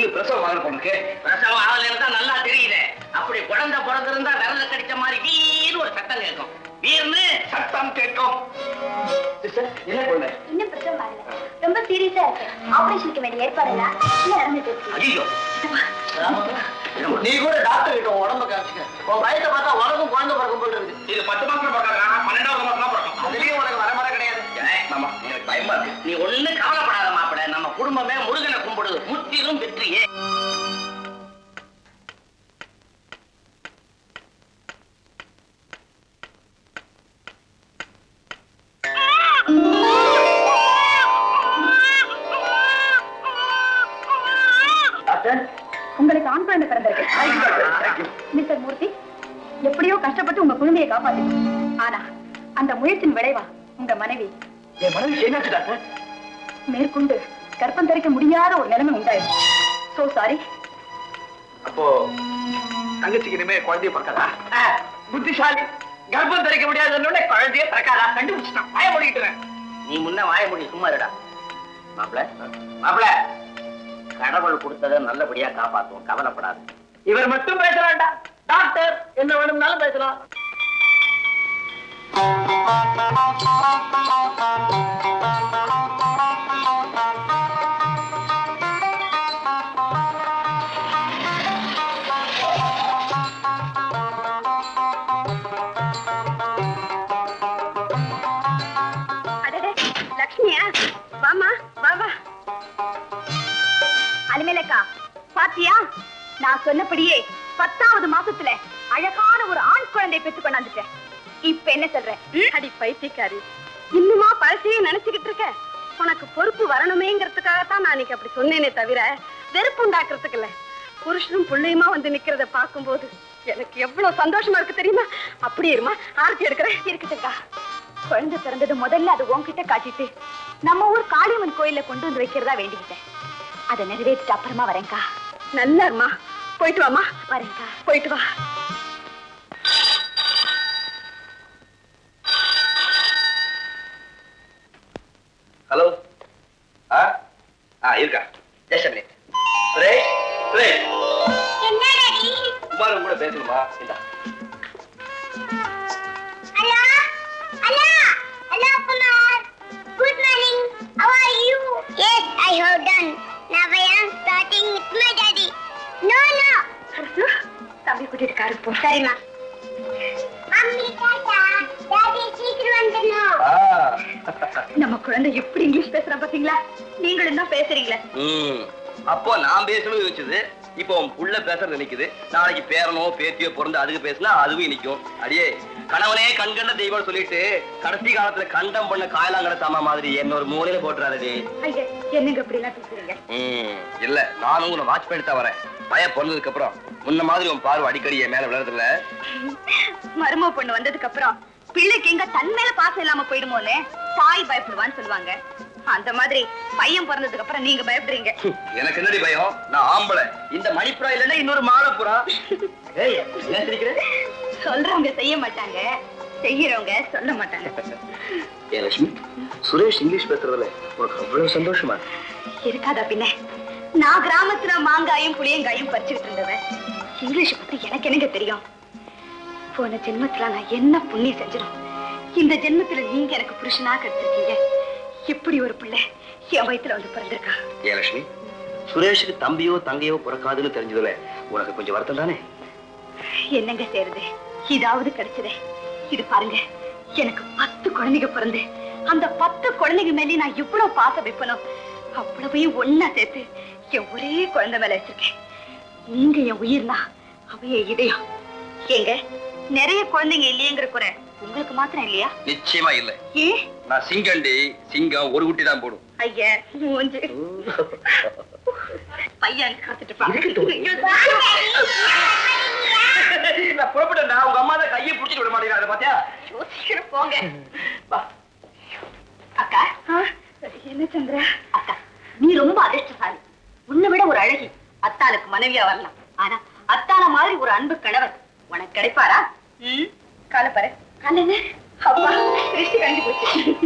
பிரசவம் ஆகல பொண்ணுக்கு பிரசவம் ஆகலன்னு தான் நல்லா தெரியுது அப்படி குழந்தை பிறந்திருந்தா விரல கடிச்ச மாதிரி வீன்னு ஒரு சத்தம் கேட்கும் வீர்னு சத்தம் கேட்கும் சிஸ்டர் என்ன பொண்ணு இன்னும் பிரச்சனை ஆகல ரொம்ப சீரியஸா இருக்கு ஆபரேஷனுக்கு வேண்டிய ஏற்பாடுலாம் இன்னும் நடந்துட்டு இருக்கு ஐயோ நீ கூட டாக்டர் கிட்ட உன் உடம்ப காமிச்சுக்க உன் வயசை பார்த்தா உனக்கும் குழந்தை பிறக்கும் போல இருக்குது இது பத்து மாசம் பிறக்காது பன்னெண்டாவது மாசம் தான் பிறக்கும் அதுலயும் உனக்கு வர மாதிரி கிடையாது ஏய், மாமா எனக்கு பயமா இருக்கு நீ ஒண்ணு கவலைப்படாத மாப்பிள நம்ம குடும்பமே முருகனை கும்பிடுது முற்றிலும் வெற்றியே டாக்டர் உங்களுக்கு ஆண் குழந்தை பிறந்திருக்கு தேங்க்யூ மிஸ்டர் மூர்த்தி எப்படியோ கஷ்டப்பட்டு உங்க குழந்தையை காப்பாத்தீங்க ஆனா அந்த முயற்சியின் விளைவா உங்க மனைவி என் மனைவி என்னாச்சு டாக்டர் மேற்கொண்டு கர்ப்பம் தரிக்க முடியாத ஒரு நிலைமை உண்டாயிடுச்சு சோ சாரி அப்போ தங்கச்சிக்கு இனிமே குழந்தைய பிறக்காதா புத்திசாலி கர்ப்பம் தரிக்க முடியாதுன்னு குழந்தைய பிறக்காதா கண்டுபிடிச்சிட்டான் பய முடிக்கிட்டு நீ முன்ன வாய முடி சும்மா இருடா மாப்பிள மாப்பிள கடவுள் கொடுத்ததை நல்லபடியா காப்பாத்துவோம் கவலைப்படாது இவர் மட்டும் பேசலாம்டா டாக்டர் என்ன வேணும்னாலும் பேசலாம் அடடே லக்ஷ்மியா வாமா வா வா அலிமேலக்கா பாத்தியா நான் சொன்னபடியே பத்தாவது மாசத்துல அழகான ஒரு ஆண் குழந்தை பெற்று கொண்டாந்துட்டேன் இப்ப என்ன சொல்ற ம்? அடி பைத்தியக்காரி இன்னுமா பழசையே நினைச்சுக்கிட்டு இருக்க உனக்கு பொறுப்பு வரணுமேங்கிறதுக்காகத்தான் நான் இன்னைக்கு அப்படி சொன்னேனே தவிர வெறுப்பு உண்டாக்குறதுக்கு இல்ல புருஷனும் பிள்ளையுமா வந்து நிக்கிறத பார்க்கும்போது எனக்கு எவ்வளவு சந்தோஷமா இருக்கு தெரியுமா அப்படி இருமா ஆர்த்தி எடுக்கிறேன் இருக்கட்டுக்கா குழந்தை பிறந்தது முதல்ல அது உன்கிட்ட காட்டிட்டு நம்ம ஊர் காளியம்மன் கோயில்ல கொண்டு வந்து வைக்கிறதா வேண்டிக்கிட்டேன் அதை நிறைவேற்றிட்டு அப்புறமா வரேன்க்கா நல்லா இருமா போயிட்டு வாமா வரேன்க்கா போயிட்டு வா ஹலோ ஆ ஆ இருக்கா ஜஸ்ட் மினிட் சுரேஷ் சுரேஷ் குமார் கூட பேசணுமா இந்தா Hello? Hello? Hello, Kumar. Good morning. How are you? Yes, I have done. Now I am starting with my daddy. No, no. தம்பி கூட்டிட்டு காருக்கு போ சரிம்மா மம்மி டாடா டாடி சீக்கிரம் வந்துடணும் ஆ நம்ம குழந்தை எப்படி இங்கிலீஷ் பேசுறான் பாத்தீங்களா நீங்களும் தான் பேசுறீங்களே ம் அப்போ நான் பேசணும் யோசிச்சது இப்போ உன் புள்ள பேசுறது நினைக்குது நாளைக்கு பேரனோ பேத்தியோ பிறந்து அதுக்கு பேசினா அதுவும் நிக்கும் அடியே கணவனே கண்கண்ட தெய்வம் சொல்லிட்டு கடைசி காலத்துல கண்டம் பண்ண காயலாங்கட சாமா மாதிரி என்ன ஒரு மூலையில போட்டுறாரு ஐயா என்னங்க இப்படி எல்லாம் பேசுறீங்க ம் இல்ல நானும் உன்னை வாட்ச் பண்ணிட்டு தான் வரேன் பய பிறந்ததுக்கு அப்புறம் முன்ன மாதிரி உன் பார்வை அடிக்கடி என் மேல விழுறதுல மருமக பொண்ணு வந்ததுக்கு அப்புறம் பிள்ளைக்கு எங்க தன் மேல பாசம் இல்லாம போயிடுமோன்னு தாய் பயப்படுவான்னு சொல்லுவாங்க அந்த மாதிரி பையன் பிறந்ததுக்கு அப்புறம் நீங்க பயப்படுறீங்க எனக்கு என்னடி பயம் நான் ஆம்பளை இந்த மணிப்புறா இல்லைன்னா இன்னொரு மாலப்புறா ஏய் என்ன சிரிக்கிற சொல்றவங்க செய்ய மாட்டாங்க செய்யறவங்க சொல்ல மாட்டாங்க ஏ லட்சுமி சுரேஷ் இங்கிலீஷ் பேசுறதுல உனக்கு அவ்வளவு சந்தோஷமா இருக்காதா பின்ன நான் கிராமத்துல மாங்காயும் புளியங்காயும் பறிச்சுக்கிட்டு இருந்தவன் இங்கிலீஷ் பத்தி எனக்கு என்னங்க தெரியும் போன ஜென்மத்துல நான் என்ன புண்ணியம் செஞ்சிடும் இந்த ஜென்மத்துல நீங்க எனக்கு புருஷனா கிடைச்சிருக்கீங்க இப்படி ஒரு பிள்ளை என் வயித்துல வந்து பிறந்திருக்கா ஏ லட்சுமி சுரேஷுக்கு தம்பியோ தங்கையோ பிறக்காதுன்னு தெரிஞ்சதுல உனக்கு கொஞ்சம் வருத்தம் தானே என்னங்க செய்யறது இதாவது கிடைச்சதே இது பாருங்க எனக்கு பத்து குழந்தைங்க பிறந்து அந்த பத்து குழந்தைங்க மேலே நான் எவ்வளவு பாசம் வைப்பனோ அவ்வளவையும் ஒண்ணா சேர்த்து என் ஒரே குழந்தை மேல வச்சிருக்கேன் நீங்க என் உயிர்னா அவ என் இதயம் ஏங்க நிறைய குழந்தைங்க இல்லையேங்கிற குறை உங்களுக்கு மாத்திரம் இல்லையா நிச்சயமா இல்ல ஏன் நான் சிங்கண்டி சிங்கம் ஒரு குட்டி தான் போடும் ஐயா மூஞ்சு பையன் காத்துட்டு நான் புறப்பட்டேன்டா உங்க அம்மா தான் கையை பிடிச்சிட்டு விட மாட்டேங்கிறாங்க அதை பாத்தியா சீக்கிரம் போங்க அக்கா என்ன சந்திரா அக்கா நீ ரொம்ப அதிர்ஷ்டசாலி உன்னை விட ஒரு அழகி அத்தானுக்கு மனைவியா வரலாம் ஆனா அத்தான மாதிரி ஒரு அன்பு கணவர் உனக்கு கிடைப்பாரா ம் காலை பாரு காலை என்ன அப்பா திருஷ்டி கழிஞ்சு போச்சு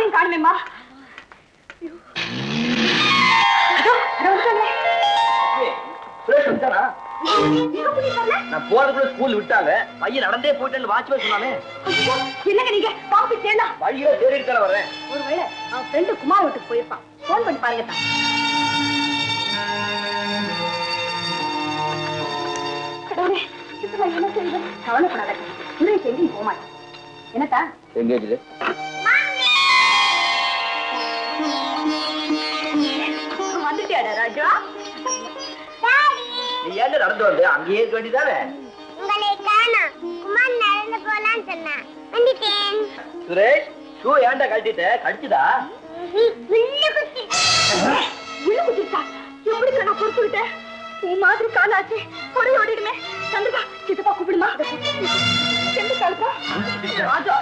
யாரையும் காணுமேம்மா ஐயோ. அதோ, அதோ வந்துட்டாங்களே. சுரேஷ் வந்துட்டானா எங்க கூட்டிட்டு வரல? நான் போறதுக்குள்ள ஸ்கூல் விட்டாங்க பையன் நடந்தே போயிட்டேன்னு வாட்ச்மேன் சொன்னானே ஐயோ, என்னங்க நீங்க பாப்பி தேடலாம் வழியில தேடிட்டு தானே வரேன் ஒருவேளை அவன் ஃப்ரெண்டு குமார் வீட்டுக்கு போயிருப்பான் போன் பண்ணி பாருங்க தான் கடவுளே இப்ப நான் என்ன செய்வேன் கவலைப்படாத சுரேஷ் எங்கேயும் போக மாட்டான் என்னத்தா எங்கேஜ் வந்துட்டியாடா ராஜா டாடி நீ ஏன் நடந்து வந்து அங்கேயே இருக்க வேண்டியதானே உங்களை காணோம் குமார் நடந்து போலான்னு சொன்னான் வந்துட்டேன் சுரேஷ் ஷூ ஏன்டா கழட்டிட்ட கடிச்சுதா ம்ஹும். முள்ளு குத்தி உள்ள குதிச்சா எப்படி நான் பொறுத்துக்கிட்டேன் உன் மாதிரி காலாச்சு ஒரே ஓடிடுமே சந்திரா சித்தப்பா கூப்பிடுமா எந்த காலப்பா ராஜா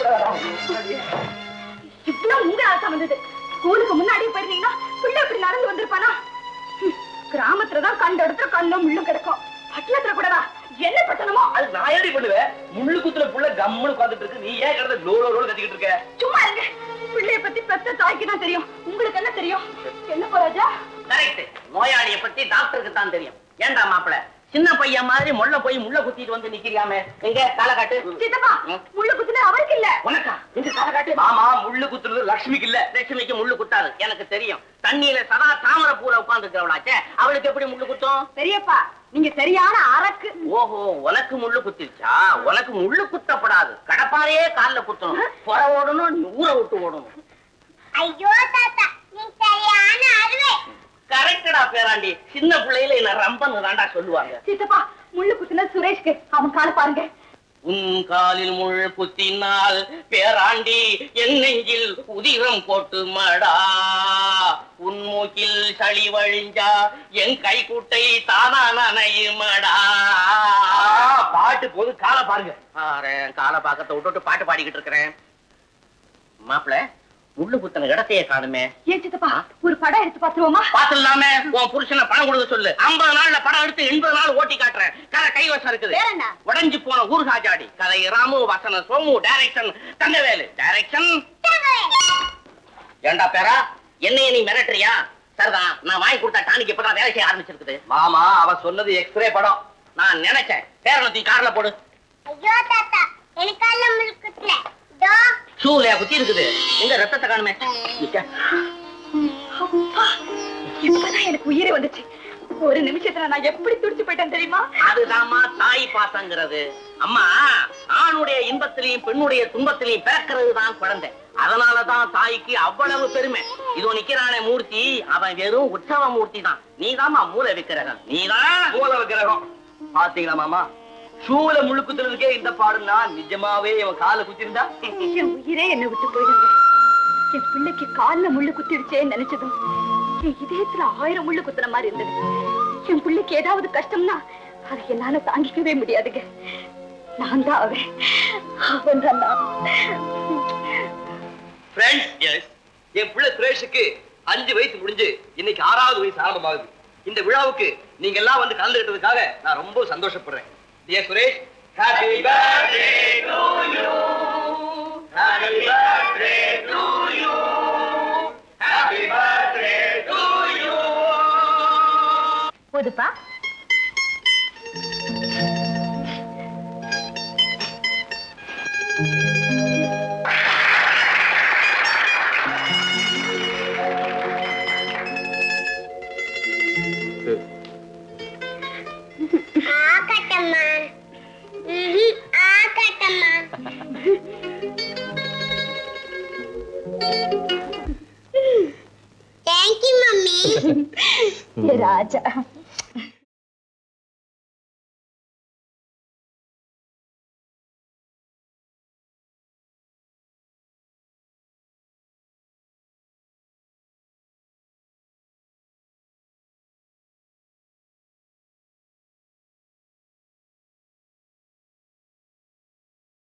இவ்வளவு உங்க ஆசை வந்தது ஸ்கூலுக்கு முன்னாடி போயிருந்தீங்கன்னா பிள்ளை இப்படி நடந்து வந்திருப்பானா ஹம், கிராமத்துலதான் கண்ட இடத்துல கண்ணும் முள்ளும் கிடக்கும் பட்டணத்துல கூடவா என்ன பட்டணமோ அது நான் எப்படி பண்ணுவேன் முள்ளு குத்துல புள்ள கம்முன்னு உட்காந்துட்டு இருக்கு நீ ஏன் கிடந்த லோ லோ லோன்னு கத்திக்கிட்டு இருக்க சும்மா இருங்க பிள்ளைய பத்தி பெத்த தாய்க்கு தான் தெரியும் உங்களுக்கு என்ன தெரியும் என்ன போராஜா கரெக்ட் நோயாளியை பத்தி டாக்டருக்கு தான் தெரியும் ஏன்டா மாப்பிள சின்ன பையன் மாதிரி முள்ள போய் முள்ள குத்திட்டு வந்து நிக்கிறியாமே எங்க காலை காட்டு சித்தப்பா முள்ளு குத்துன அவருக்கு இல்ல உனக்கா எங்க காலை காட்டு ஆமா முள்ளு குத்துறது லக்ஷ்மிக்கு இல்ல லட்சுமிக்கு முள்ளு குத்தாது எனக்கு தெரியும் தண்ணியில சதா தாமரை பூல உட்கார்ந்து இருக்கிறவளாச்சே அவளுக்கு எப்படி முள்ளு குத்தும் பெரியப்பா நீங்க சரியான அரக்கு ஓஹோ உனக்கு முள்ளு குத்திருச்சா உனக்கு முள்ளு குத்தப்படாது கடப்பாரையே கால்ல குத்தணும் புற ஓடணும் நீ ஊரை விட்டு ஓடணும் ஐயோ தாத்தா நீ சரியான அருவே கரெக்டடா பேராண்டி சின்ன பிள்ளையில என்ன ரம்பன்னு தாண்டா சொல்லுவாங்க சித்தப்பா முள்ளு குத்துன சுரேஷ்க்கு அவன் கால பாருங்க உன் காலில் முள் குத்தினால் பேராண்டி என் நெஞ்சில் உதிரம் போட்டு மடா உன் மூக்கில் சளி வழிஞ்சா என் கைக்குட்டை தானா நனையுமடா பாட்டு போது காலை பாருங்க ஆறேன் கால பாக்கத்தை விட்டுட்டு பாட்டு பாடிக்கிட்டு இருக்கிறேன் மாப்பிள முள்ளு குத்தன இடத்தையே காணுமே ஏன் சித்தப்பா ஒரு படம் எடுத்து பாத்துருவோமா பாத்துலாமே உன் புருஷனை பணம் கொடுக்க சொல்லு ஐம்பது நாள்ல படம் எடுத்து எண்பது நாள் ஓட்டி காட்டுறேன் கதை கைவசம் இருக்குது வேற என்ன? உடைஞ்சு போன ஊர்காஜாடி கதை ராமு வசனம் சோமு டைரக்ஷன் தங்கவேலு டைரக்ஷன் ஏண்டா பேரா என்னைய நீ மிரட்டுறியா சரிதான் நான் வாங்கி கொடுத்த டானிக் இப்பதான் வேலை செய்ய ஆரம்பிச்சிருக்குது மாமா அவ சொன்னது எக்ஸ்ரே படம் நான் நினைச்சேன் பேரனத்தி கார்ல போடு ஐயோ தாத்தா எனக்கால முள்ளு குத்தல தோ ஷூலையா குத்தி இருக்குது எங்க ரத்தத்தை காணுமே நிக்க. அப்பா, இப்பதான் எனக்கு உயிரே வந்துச்சு ஒரு நிமிஷத்துல நான் எப்படி துடிச்சு போயிட்டேன் தெரியுமா அதுதாம்மா தாய் பாசங்கிறது அம்மா ஆணுடைய இன்பத்திலையும் பெண்ணுடைய துன்பத்திலையும் பிறக்கிறது தான் குழந்தை அதனாலதான் தாய்க்கு அவ்வளவு பெருமை இதோ நிக்கிறானே மூர்த்தி அவன் வெறும் உற்சவ மூர்த்தி தான் நீதாம்மா மூல விக்கிரகம் நீதான் மூல விக்கிரகம் பாத்தீங்களா மாமா ஷூல முள்ளு குத்துறதுக்கே இந்த பாடுனா நிஜமாவே இவன் காலை குத்திருந்தா என் உயிரே என்னை விட்டு போயிடுங்க என் பிள்ளைக்கு கால்ல முள்ளு குத்திடுச்சேன்னு நினைச்சதும் என் இதயத்துல ஆயிரம் முள்ளு குத்துன மாதிரி இருந்தது என் பிள்ளைக்கு ஏதாவது கஷ்டம்னா அதை என்னால தாங்கிக்கவே முடியாதுங்க நான் தான் அவன் அவன் தான் நான் ஃப்ரெண்ட்ஸ் எஸ் என் பிள்ளை சுரேஷுக்கு அஞ்சு வயசு முடிஞ்சு இன்னைக்கு ஆறாவது வயசு ஆரம்பமாகுது இந்த விழாவுக்கு நீங்க எல்லாம் வந்து கலந்துகிட்டதுக்காக நான் ரொம்ப சந்தோஷப்படுறேன் dear Suresh happy birthday to you happy birthday to you happy birthday to you போதுப்பா ஆகட்டம்மா ம்ஹும், ஆகட்டம்மா தேங்க்யூ மம்மி ராஜா